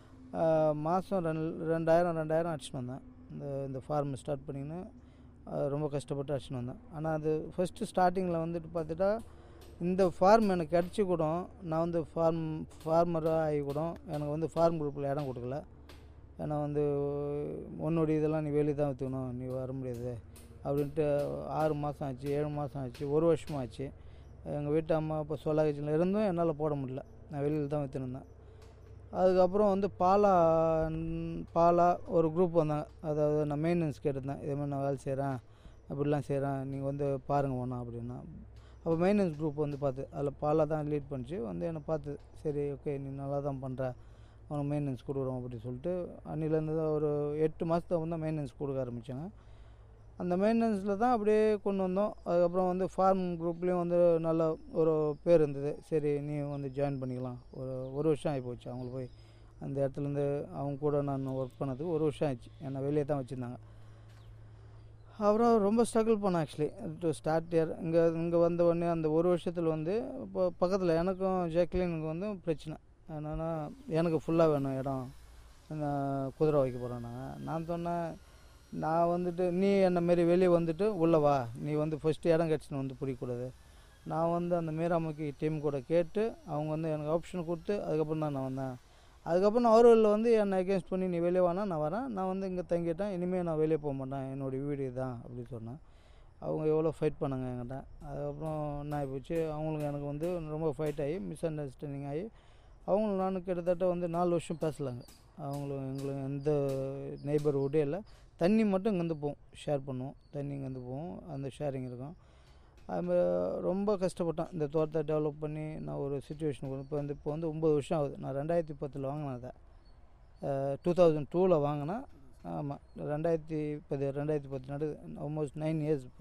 மாதம் ரெண்டு ரெண்டாயிரம் ரெண்டாயிரம் அடிச்சுட்டு வந்தேன் இந்த இந்த ஃபார்ம் ஸ்டார்ட் பண்ணின்னு அது ரொம்ப கஷ்டப்பட்டு அடிச்சுட்டு வந்தேன் ஆனால் அது ஃபஸ்ட்டு ஸ்டார்டிங்கில் வந்துட்டு பார்த்துட்டா இந்த ஃபார்ம் எனக்கு கிடச்சி கூட நான் வந்து ஃபார்ம் ஃபார்மராக ஆகி கூட எனக்கு வந்து ஃபார்ம் குரூப்பில் இடம் கொடுக்கல ஏன்னா வந்து உன்னுடைய இதெல்லாம் நீ வெளியே தான் விற்றுக்கணும் நீ வர முடியாது அப்படின்ட்டு ஆறு மாதம் ஆச்சு ஏழு மாதம் ஆச்சு ஒரு வருஷமும் ஆச்சு எங்கள் வீட்டு அம்மா அப்பா சொல்லாகச்சியில் இருந்தும் என்னால் போட முடியல நான் வெளியில் தான் விற்றுருந்தேன் அதுக்கப்புறம் வந்து பாலா பாலா ஒரு குரூப் வந்தாங்க அதாவது நான் மெயின்டெனன்ஸ் கேட்டிருந்தேன் இதே மாதிரி நான் வேலை செய்கிறேன் அப்படிலாம் செய்கிறேன் நீங்கள் வந்து பாருங்கள் ஒன்றா அப்படின்னா அப்போ மெயின்டெனன்ஸ் குரூப் வந்து பார்த்து அதில் பாலா தான் லீட் பண்ணிச்சு வந்து என்னை பார்த்து சரி ஓகே நீ நல்லா தான் பண்ணுற உனக்கு மெயின்டெனன்ஸ் கொடுக்குறோம் அப்படின்னு சொல்லிட்டு அன்னிலேருந்து தான் ஒரு எட்டு மாதத்துக்கு வந்து மெயின்டெனன்ஸ் கொடுக்க ஆரம்பித்தாங்க அந்த மெயின்டெனன்ஸில் தான் அப்படியே கொண்டு வந்தோம் அதுக்கப்புறம் வந்து ஃபார்ம் குரூப்லேயும் வந்து நல்ல ஒரு பேர் இருந்தது சரி நீ வந்து ஜாயின் பண்ணிக்கலாம் ஒரு ஒரு வருஷம் ஆகி போச்சு அவங்களுக்கு போய் அந்த இடத்துலேருந்து அவங்க கூட நான் ஒர்க் பண்ணதுக்கு ஒரு வருஷம் ஆச்சு என்னை வெளியே தான் வச்சுருந்தாங்க அப்புறம் ரொம்ப ஸ்ட்ரகிள் பண்ணேன் ஆக்சுவலி டு ஸ்டார்ட் இயர் இங்கே இங்கே வந்த உடனே அந்த ஒரு வருஷத்தில் வந்து இப்போ பக்கத்தில் எனக்கும் ஜாக்லினுக்கு வந்து பிரச்சனை என்னென்னா எனக்கு ஃபுல்லாக வேணும் இடம் நான் குதிரை வைக்க போகிறேன் நான் நான் சொன்னேன் நான் வந்துட்டு நீ என்ன மாரி வெளியே வந்துட்டு உள்ளே வா நீ வந்து ஃபஸ்ட்டு இடம் கிடச்சின்னு வந்து பிடிக்கக்கூடாது நான் வந்து அந்த மீராமுக்கி டீம் கூட கேட்டு அவங்க வந்து எனக்கு ஆப்ஷன் கொடுத்து அதுக்கப்புறம் தான் நான் வந்தேன் அதுக்கப்புறம் நான் அவர்களில் வந்து என்னை அகேன்ஸ்ட் பண்ணி நீ வெளியே வானா நான் வரேன் நான் வந்து இங்கே தங்கிட்டேன் இனிமேல் நான் வெளியே போக மாட்டேன் என்னுடைய வீடு தான் அப்படின்னு சொன்னேன் அவங்க எவ்வளோ ஃபைட் பண்ணாங்க என்கிட்ட அதுக்கப்புறம் என்ன ஆகிப்போச்சு அவங்களுக்கு எனக்கு வந்து ரொம்ப ஃபைட் ஆகி மிஸ் அண்டர்ஸ்டாண்டிங் ஆகி அவங்களும் நானும் கிட்டத்தட்ட வந்து நாலு வருஷம் பேசலாங்க அவங்களும் எங்களும் எந்த நெய்பர்ஹுட்டே இல்லை தண்ணி மட்டும் இங்கேருந்து போவோம் ஷேர் பண்ணுவோம் தண்ணி இங்கேருந்து போவோம் அந்த ஷேரிங் இருக்கும் அதுமாதிரி ரொம்ப கஷ்டப்பட்டேன் இந்த தோட்டத்தை டெவலப் பண்ணி நான் ஒரு சுச்சுவேஷனுக்கு இப்போ வந்து இப்போ வந்து ஒம்பது வருஷம் ஆகுது நான் ரெண்டாயிரத்தி பத்தில் வாங்கினேன் அதை டூ தௌசண்ட் டூவில் வாங்கினேன் ஆமாம் ரெண்டாயிரத்தி பத்து ரெண்டாயிரத்தி பத்து நடு ஆல்மோஸ்ட் நைன் இயர்ஸ் இப்போ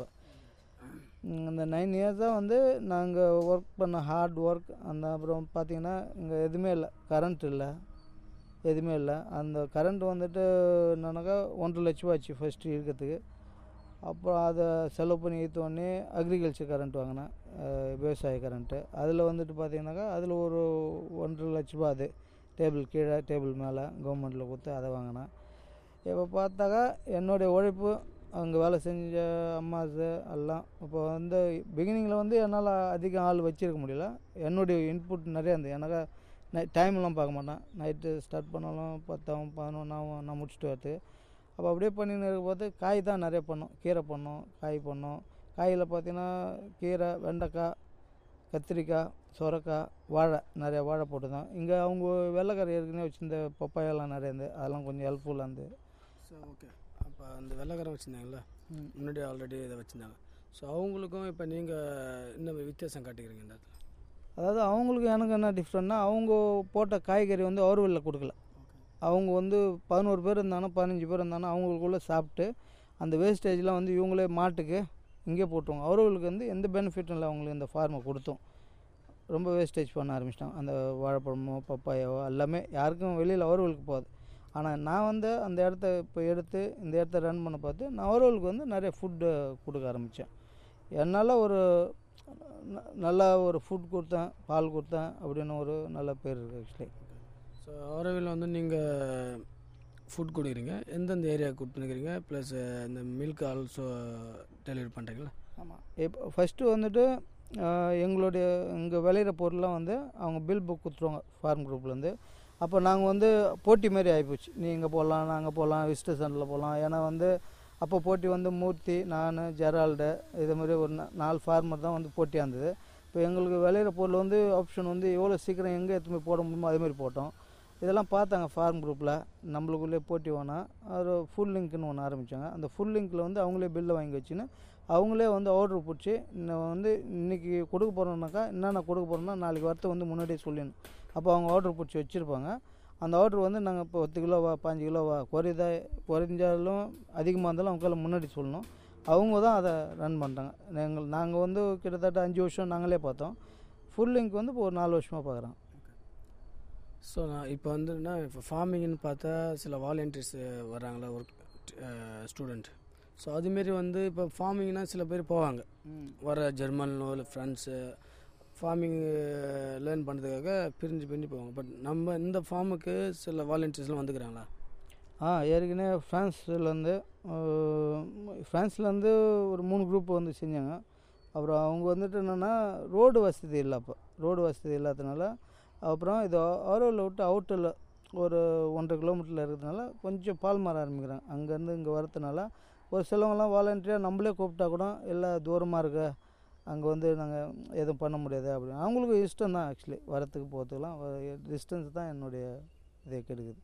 ம், அந்த நைன் இயர்ஸ் தான் வந்து நாங்கள் ஒர்க் பண்ண ஹார்ட் ஒர்க் அந்த அப்புறம் பார்த்தீங்கன்னா இங்கே எதுவுமே இல்லை கரண்ட் இல்லை எதுவுமே இல்லை அந்த கரண்ட் வந்துட்டு என்னன்னாக்கா ஒன்றரை லட்ச ரூபா ஆச்சு ஃபஸ்ட்டு இருக்கிறதுக்கு அப்புறம் அதை செலவு பண்ணி உடனே அக்ரிகல்ச்சர் கரண்ட் வாங்கினேன் அஹ், விவசாய கரண்ட்டு அதில் வந்துட்டு பார்த்தீங்கன்னாக்கா அதில் ஒரு ஒன்றரை லட்ச ரூபா அது டேபிள் கீழே டேபிள் மேலே கவர்மெண்ட்டில் கொடுத்து அதை வாங்கினேன் இப்போ பார்த்தாக்கா என்னுடைய உழைப்பு அங்கே வேலை செஞ்ச அம்மாஸு எல்லாம் இப்போ வந்து பிகினிங்கில் வந்து என்னால் அதிகம் ஆள் வச்சிருக்க முடியல என்னுடைய இன்புட் நிறைய இருந்தது எனக்கு நை டைம்லாம் பார்க்க மாட்டேன் நைட்டு ஸ்டார்ட் பண்ணாலும் பத்தாவும் பதினொன்றாவும் நான் முடிச்சுட்டு வரது அப்போ அப்படியே பண்ணின்னு இருக்கும்போது காய் தான் நிறைய பண்ணோம் கீரை பண்ணோம் காய் பண்ணோம் காயில் பார்த்தீங்கன்னா கீரை வெண்டைக்காய் கத்திரிக்காய் சொரக்காய் வாழை நிறைய வாழை போட்டு தான் இங்கே அவங்க வெள்ளைக்கரை ஏற்கனவே வச்சுருந்த பப்பாயெல்லாம் நிறைய இருந்து அதெல்லாம் கொஞ்சம் ஹெல்ப்ஃபுல்லாக இருந்து ஸோ ஓகே அப்போ அந்த வெள்ளைக்காரன் வச்சுருந்தாங்கல்ல முன்னாடி ஆல்ரெடி இதை வச்சுருந்தாங்க ஸோ அவங்களுக்கும் இப்போ நீங்கள் இன்னும் வித்தியாசம் காட்டிக்கிறீங்க இந்த இடத்துல அதாவது அவங்களுக்கு எனக்கு என்ன டிஃப்ரெண்ட்னா அவங்க போட்ட காய்கறி வந்து அவர்வெளியில் கொடுக்கல அவங்க வந்து பதினோரு பேர் இருந்தாங்கன்னா பதினஞ்சு பேர் இருந்தாங்கன்னா அவங்களுக்குள்ளே சாப்பிட்டு அந்த வேஸ்டேஜ்லாம் வந்து இவங்களே மாட்டுக்கு இங்கே போட்டுருவாங்க அவர்களுக்கு வந்து எந்த பெனிஃபிட்டும் இல்லை அவங்களுக்கு இந்த ஃபார்மை கொடுத்தோம் ரொம்ப வேஸ்டேஜ் பண்ண ஆரம்பிச்சிட்டாங்க அந்த வாழைப்பழமோ பப்பாயாவோ எல்லாமே யாருக்கும் வெளியில் அவர்களுக்கு போகாது ஆனால் நான் வந்து அந்த இடத்த இப்போ எடுத்து இந்த இடத்த ரன் பண்ண பார்த்து நான் அவர்களுக்கு வந்து நிறைய ஃபுட்டு கொடுக்க ஆரம்பித்தேன் என்னால் ஒரு ந- நல்லா ஒரு ஃபுட் கொடுத்தேன் பால் கொடுத்தேன் அப்படின்னு ஒரு நல்ல பேர் இருக்குது ஆக்சுவலி ஸோ ஆரோவில் வந்து நீங்கள் ஃபுட் கொடுக்குறீங்க எந்தெந்த ஏரியா கொடுத்துருக்கிறீங்க ப்ளஸ் இந்த மில்க் ஆல்சோ டெலிவரி பண்ணுறீங்களா ஆமாம் இப்போ ஃபஸ்ட்டு வந்துட்டு ஆஹ், எங்களுடைய இங்கே விளையிற பொருள்லாம் வந்து அவங்க பில் புக் கொடுத்துருவாங்க ஃபார்ம் குரூப்லேருந்து அப்போ நாங்கள் வந்து போட்டி மாதிரி ஆகிப்போச்சு நீ இங்கே போகலாம் நாங்கள் போகலாம் விசிட்டர் சென்டரில் போகலாம் ஏன்னா வந்து அப்போ போட்டி வந்து மூர்த்தி நான் ஜெரால்டு இது மாதிரி ஒரு நா- நாலு ஃபார்மர் தான் வந்து போட்டியாக இருந்தது இப்போ எங்களுக்கு விளையிற பொருள் வந்து ஆப்ஷன் வந்து எவ்வளோ சீக்கிரம் எங்கே எடுத்து போய் போட முடியுமோ அதே மாதிரி போட்டோம் இதெல்லாம் பார்த்தாங்க ஃபார்ம் குரூப்பில் நம்மளுக்குள்ளே போட்டி வேணாம் ஒரு ஃபுல் லிங்க்னு ஒன்று ஆரம்பித்தாங்க அந்த ஃபுல் லிங்க்கில் வந்து அவங்களே பில்லை வாங்கி வச்சுன்னு அவங்களே வந்து ஆர்டர் பிடிச்சி இன்னும் வந்து இன்றைக்கி கொடுக்க போகிறோம்னாக்கா என்னென்ன கொடுக்க போகிறோம்னா நாளைக்கு வரத்தை வந்து முன்னாடியே சொல்லிடணும் அப்போ அவங்க ஆர்டர் பிடிச்சி வச்சுருப்பாங்க அந்த ஆர்டர் வந்து நாங்கள் இப்போ பத்து கிலோவா பாஞ்சு கிலோவா குறைதா குறைஞ்சாலும் அதிகமாக இருந்தாலும் அவங்களால முன்னாடி சொல்லணும் அவங்க தான் அதை ரன் பண்ணுறாங்க நாங்கள் நாங்கள் வந்து கிட்டத்தட்ட அஞ்சு வருஷம் நாங்களே பார்த்தோம் ஃபுல் லிங்க் வந்து இப்போ ஒரு நாலு வருஷமாக பார்க்குறோம் ஸோ நான் இப்போ வந்து என்ன இப்போ ஃபார்மிங்னு பார்த்தா சில வாலண்டியர்ஸ் வராங்களா ஒரு ஸ்டூடெண்ட் ஸோ அதுமாரி வந்து இப்போ ஃபார்மிங்னா சில பேர் போவாங்க வர ஜெர்மனோ இல்லை ஃப்ரான்ஸு ஃபார்மிங் லேர்ன் பண்ணுறதுக்காக பிரிஞ்சு பிரிஞ்சு போவாங்க பட் நம்ம இந்த ஃபார்முக்கு சில வாலண்டியர்ஸ்லாம் வந்துக்கிறாங்களா ஆ ஏற்கனவே ஃப்ரான்ஸ்லேருந்து ஃப்ரான்ஸ்லேருந்து ஒரு மூணு குரூப் வந்து செஞ்சாங்க அப்புறம் அவங்க வந்துட்டு என்னென்னா ரோடு வசதி இல்லை அப்போ ரோடு வசதி இல்லாதனால அப்புறம் இது ஆரோவில் விட்டு அவுட்டரில் ஒரு ஒன்றரை கிலோமீட்டரில் இருக்கிறதுனால கொஞ்சம் பால் மாற ஆரம்பிக்கிறாங்க அங்கேருந்து இங்கே வரதுனால ஒரு சிலவங்கலாம் வாலண்டியராக நம்மளே கூப்பிட்டா கூட இல்லை தூரமாக இருக்க அங்கே வந்து நாங்கள் எதுவும் பண்ண முடியாது அப்படின்னு அவங்களுக்கு இஷ்டம் தான் ஆக்சுவலி வரத்துக்கு போகிறதுக்குலாம் டிஸ்டன்ஸ் தான் என்னுடைய இதை கெடுக்குது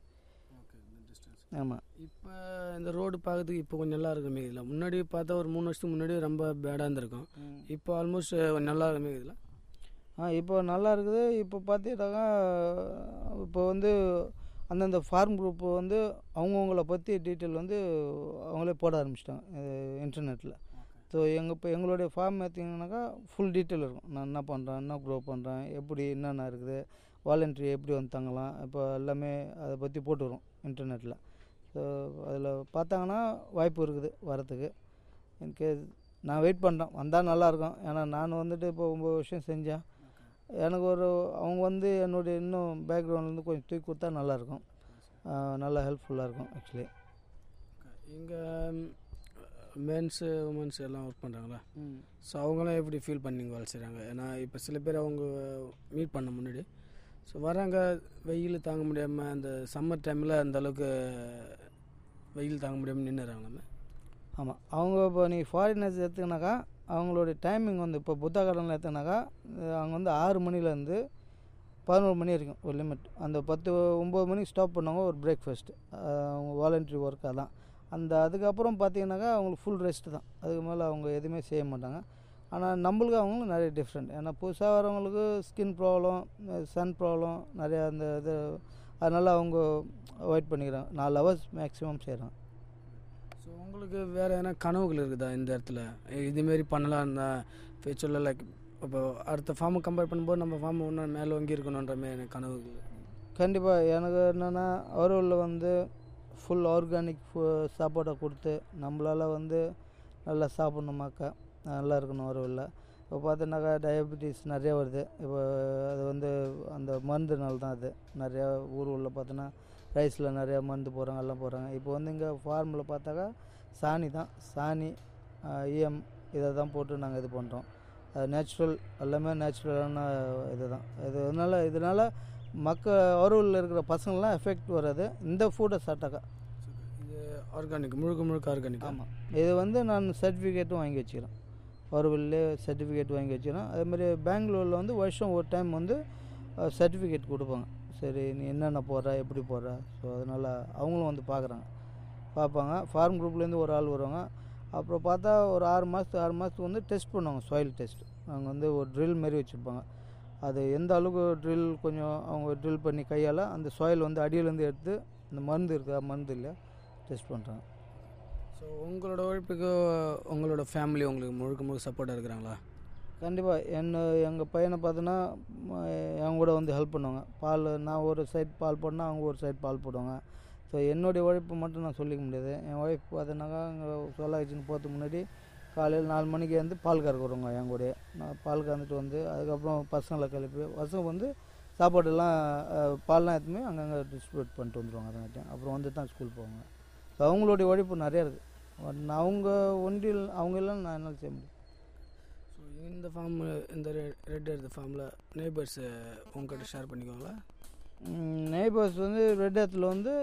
ஆமாம் இப்போ இந்த ரோடு பார்க்கறதுக்கு இப்போ கொஞ்சம் நல்லா இருக்கு இதில் முன்னாடி பார்த்தா ஒரு மூணு வருஷத்துக்கு முன்னாடி ரொம்ப பேடாக இருந்திருக்கும் இப்போ ஆல்மோஸ்ட் நல்லா இருக்கு இதில் ஆ இப்போ நல்லா இருக்குது இப்போ பார்த்தீங்கன்னாக்கா இப்போ வந்து அந்தந்த ஃபார்ம் குரூப் வந்து அவங்கவுங்கள பற்றி டீட்டெயில் வந்து அவங்களே போட ஆரம்பிச்சிட்டாங்க இன்டர்நெட்டில் ஸோ எங்கள் இப்போ எங்களுடைய ஃபார்ம் பார்த்தீங்கன்னாக்கா ஃபுல் டீட்டெயில் இருக்கும் நான் என்ன பண்ணுறேன் என்ன க்ரோ பண்ணுறேன் எப்படி என்னென்ன இருக்குது வாலண்ட்ரி எப்படி வந்து தங்கலாம் இப்போ எல்லாமே அதை பற்றி போட்டு வரும் இன்டர்நெட்டில் ஸோ அதில் பார்த்தாங்கன்னா வாய்ப்பு இருக்குது வரத்துக்கு இன்கேஸ் நான் வெயிட் பண்ணுறேன் வந்தால் நல்லாயிருக்கும் ஏன்னா நான் வந்துட்டு இப்போ ஒம்பது வருஷம் செஞ்சேன் எனக்கு ஒரு அவங்க வந்து என்னுடைய இன்னும் பேக்ரவுண்ட்லேருந்து கொஞ்சம் தூக்கி கொடுத்தா நல்லாயிருக்கும் நல்லா ஹெல்ப்ஃபுல்லாக இருக்கும் ஆக்சுவலி இங்கே மென்ஸு உமன்ஸ் எல்லாம் ஒர்க் பண்ணுறாங்களா ஸோ அவங்களாம் எப்படி ஃபீல் பண்ணிங்க வேலை செய்கிறாங்க ஏன்னா இப்போ சில பேர் அவங்க மீட் பண்ண முன்னாடி ஸோ வராங்க வெயில் தாங்க முடியாமல் அந்த சம்மர் டைமில் அந்த அளவுக்கு வெயில் தாங்க முடியாமல் நின்றுறாங்களாமே ஆமாம் அவங்க இப்போ நீ ஃபாரினர்ஸ் எடுத்துக்கினாக்கா அவங்களுடைய டைமிங் வந்து இப்போ புத்தா கடனில் எடுத்துனாக்கா அவங்க வந்து ஆறு மணிலேருந்து பதினோரு மணி வரைக்கும் ஒரு லிமிட் அந்த பத்து ஒம்பது மணிக்கு ஸ்டாப் பண்ணுவாங்க ஒரு பிரேக்ஃபாஸ்ட்டு அவங்க வாலண்ட்ரி ஒர்க் அதான் அந்த அதுக்கப்புறம் பார்த்தீங்கன்னாக்கா அவங்களுக்கு ஃபுல் ரெஸ்ட் தான் அதுக்கு மேலே அவங்க எதுவுமே செய்ய மாட்டாங்க ஆனால் நம்மளுக்கு அவங்களும் நிறைய டிஃப்ரெண்ட் ஏன்னா புதுசாக வரவங்களுக்கு ஸ்கின் ப்ராப்ளம் சன் ப்ராப்ளம் நிறையா அந்த இது அதனால் அவங்க அவாய்ட் பண்ணிக்கிறாங்க நாலு ஹவர்ஸ் மேக்ஸிமம் செய்கிறாங்க ஸோ உங்களுக்கு வேறு எதனா கனவுகள் இருக்குதா இந்த இடத்துல இதுமாரி பண்ணலாம் இருந்தால் ஃபியூச்சரில் லைக் இப்போ அடுத்த ஃபார்மை கம்பேர் பண்ணும்போது நம்ம ஃபார்ம் இன்னும் மேலே வாங்கி இருக்கணுன்ற மாதிரி எனக்கு கனவுகள் கண்டிப்பாக எனக்கு என்னென்னா அவரோவில் வந்து ஃபுல் ஆர்கானிக் சாப்பாடை கொடுத்து நம்மளால் வந்து நல்லா சாப்பிட்ணுமாக்கா நல்லா இருக்கணும் அவரோவில் இப்போ பார்த்தோன்னாக்கா டயபெட்டிஸ் நிறையா வருது இப்போ அது வந்து அந்த மருந்துனால தான் அது நிறையா ஊர் உள்ள பார்த்தோன்னா ரைஸில் நிறையா மருந்து போடுறாங்க எல்லாம் போடுறாங்க இப்போ வந்து இங்கே ஃபார்மில் பார்த்தாக்கா சாணி தான் சாணி இஎம் இதை தான் போட்டு நாங்கள் இது பண்ணுறோம் அது நேச்சுரல் எல்லாமே நேச்சுரலான இது தான் இது இதனால் இதனால் மக்கள் அரூரில் இருக்கிற பசங்கள்லாம் எஃபெக்ட் வராது இந்த ஃபுட்டை சாப்பிட்டாக்கா இது ஆர்கானிக் முழுக்க முழுக்க ஆர்கானிக் ஆமாம் இது வந்து நான் சர்டிஃபிகேட்டும் வாங்கி வச்சுக்கிறேன் அரூர்லேயே சர்டிஃபிகேட் வாங்கி வச்சுக்கிறேன் அதேமாதிரி பெங்களூரில் வந்து வருஷம் ஒரு டைம் வந்து சர்டிஃபிகேட் கொடுப்பாங்க சரி நீ என்னென்ன போடுற எப்படி போடுற ஸோ அதனால் அவங்களும் வந்து பார்க்குறாங்க பார்ப்பாங்க ஃபார்ம் குரூப்லேருந்து ஒரு ஆள் வருவாங்க அப்புறம் பார்த்தா ஒரு ஆறு மாதத்துக்கு ஆறு மாதத்துக்கு வந்து டெஸ்ட் பண்ணுவாங்க சாயில் டெஸ்ட் அவங்க வந்து ஒரு ட்ரில் மாரி வச்சுருப்பாங்க அது எந்த அளவுக்கு ட்ரில் கொஞ்சம் அவங்க ட்ரில் பண்ணி கையால் அந்த சாயில் வந்து அடியிலேருந்து எடுத்து இந்த மருந்து இருக்கா மருந்து இல்லையா டெஸ்ட் பண்ணுறாங்க ஸோ உங்களோட உழைப்புக்கு உங்களோட ஃபேமிலி உங்களுக்கு முழுக்க முழுக்க சப்போர்ட்டாக இருக்கிறாங்களா கண்டிப்பாக என்ன எங்கள் பையனை பார்த்தோன்னா என் கூட வந்து ஹெல்ப் பண்ணுவாங்க பால் நான் ஒரு சைட் பால் போடனா அவங்க ஒரு சைட் பால் போடுவாங்க ஸோ என்னுடைய உழைப்பு மட்டும் நான் சொல்லிக்க முடியாது என் ஒய்ஃப் பார்த்தோன்னாக்கா அங்கே சொல்லாச்சின்னு போகிறதுக்கு முன்னாடி காலையில் நாலு மணிக்கு வந்து பால் கறக்க வருவாங்க என் கூட நான் பால் கறந்துட்டு வந்து அதுக்கப்புறம் பசங்களை கிளப்பி பசங்க வந்து சாப்பாடெல்லாம் பால்லாம் எடுத்துமே அங்கங்கே டிஸ்ட்ரிபியூட் பண்ணிட்டு வந்துடுவாங்க அதனாட்டையும் அப்புறம் வந்து தான் ஸ்கூல் போவாங்க ஸோ அவங்களுடைய உழைப்பு நிறையா இருக்குது அவங்க ஒன்றில் அவங்க எல்லாம் நான் என்னால் செய்ய முடியும் ஸோ இந்த ஃபார்ம் இந்த ரெட் எடுத்த ஃபார்மில் நெய்பர்ஸ் உங்ககிட்ட ஷேர் பண்ணிக்குவாங்களா நெய்பர்ஸ் வந்து ரெட் இடத்துல வந்து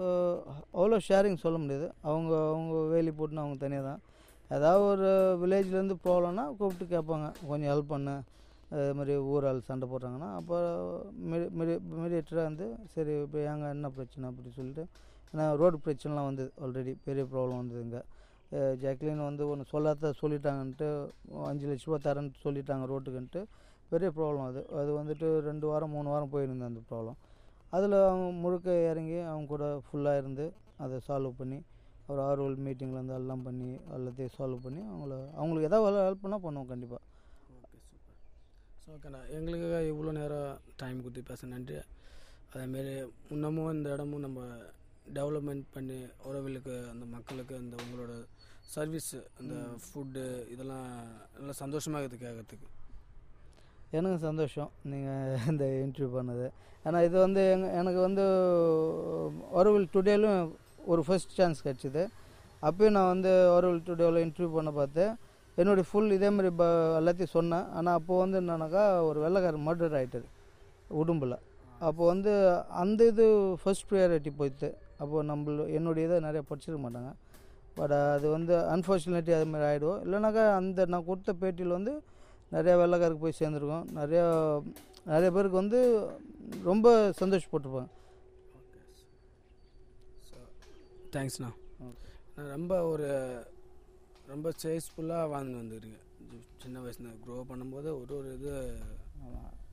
அவ்வளோ ஷேரிங் சொல்ல முடியாது அவங்க அவங்க வேலி போட்டுன்னு அவங்க தனியாக தான் ஏதாவது ஒரு வில்லேஜ்லேருந்து ப்ராப்ளம்னா கூப்பிட்டு கேட்பாங்க கொஞ்சம் ஹெல்ப் பண்ணு அது மாதிரி ஊரால் சண்டை போடுறாங்கன்னா அப்போ மீடி மீடி மீடியேட்டராக வந்து சரி இப்போ ஏங்க என்ன பிரச்சனை அப்படி சொல்லிட்டு ஏன்னா ரோடு பிரச்சனைலாம் வந்தது ஆல்ரெடி பெரிய ப்ராப்ளம் வந்தது இங்கே ஜாக்லின் வந்து ஒன்று சொல்லாத சொல்லிட்டாங்கன்ட்டு அஞ்சு லட்ச ரூபா தரேன்ட்டு சொல்லிட்டாங்க ரோட்டுக்குன்ட்டு பெரிய ப்ராப்ளம் அது அது வந்துட்டு ரெண்டு வாரம் மூணு வாரம் போயிருந்தது அந்த ப்ராப்ளம் அதில் அவங்க முழுக்க இறங்கி அவங்க கூட ஃபுல்லாக இருந்து அதை சால்வ் பண்ணி ஒரு ஆர்வல் மீட்டிங்கில் வந்து எல்லாம் பண்ணி எல்லாத்தையும் சால்வ் பண்ணி அவங்கள அவங்களுக்கு ஏதாவது ஹெல்ப் பண்ணால் பண்ணுவோம் கண்டிப்பாக ஓகே சூப்பர் ஸோ ஓகேண்ணா எங்களுக்கு இவ்வளோ நேரம் டைம் கொடுத்து பேச நன்றி அதேமாரி இன்னமும் இந்த இடமும் நம்ம டெவலப்மெண்ட் பண்ணி உறவுகளுக்கு அந்த மக்களுக்கு அந்த உங்களோட சர்வீஸ் அந்த ஃபுட்டு இதெல்லாம் நல்லா சந்தோஷமாக இருக்குது கேட்கறதுக்கு எனக்கு சந்தோஷம் நீங்கள் இந்த இன்டர்வியூ பண்ணது ஏன்னா இது வந்து எங்க எனக்கு வந்து ஒருவில் டுடேலும் ஒரு ஃபர்ஸ்ட் சான்ஸ் கிடச்சிது அப்பயும் நான் வந்து ஒருவில் டுடேவில் இன்டர்வியூ பண்ண பார்த்தேன் என்னுடைய ஃபுல் இதே மாதிரி ப எல்லாத்தையும் சொன்னேன் ஆனால் அப்போ வந்து என்னன்னாக்கா ஒரு வெள்ளைக்காரர் மர்டர் ஆகிட்டார் உடும்பில் அப்போ வந்து அந்த இது ஃபர்ஸ்ட் ப்ரியாரிட்டி போயிடுது அப்போது நம்மள என்னுடைய இதை நிறைய படிச்சிருக்க மாட்டாங்க பட் அது வந்து அன்ஃபார்ச்சுனேட்லி அது மாதிரி ஆகிடும் இல்லைனாக்கா அந்த நான் கொடுத்த பேட்டியில் வந்து நிறையா வெள்ளைக்காருக்கு போய் சேர்ந்துருக்கோம் நிறையா நிறைய பேருக்கு வந்து ரொம்ப சந்தோஷப்பட்டிருப்பாங்க ஸோ தேங்க்ஸ்ண்ணா Okay. நான் ரொம்ப ஒரு ரொம்ப சேஸ்ஃபுல்லாக வாழ்ந்து வந்துருக்கேன் சின்ன வயசுல க்ரோ பண்ணும்போது ஒரு ஒரு இது ஆமாம்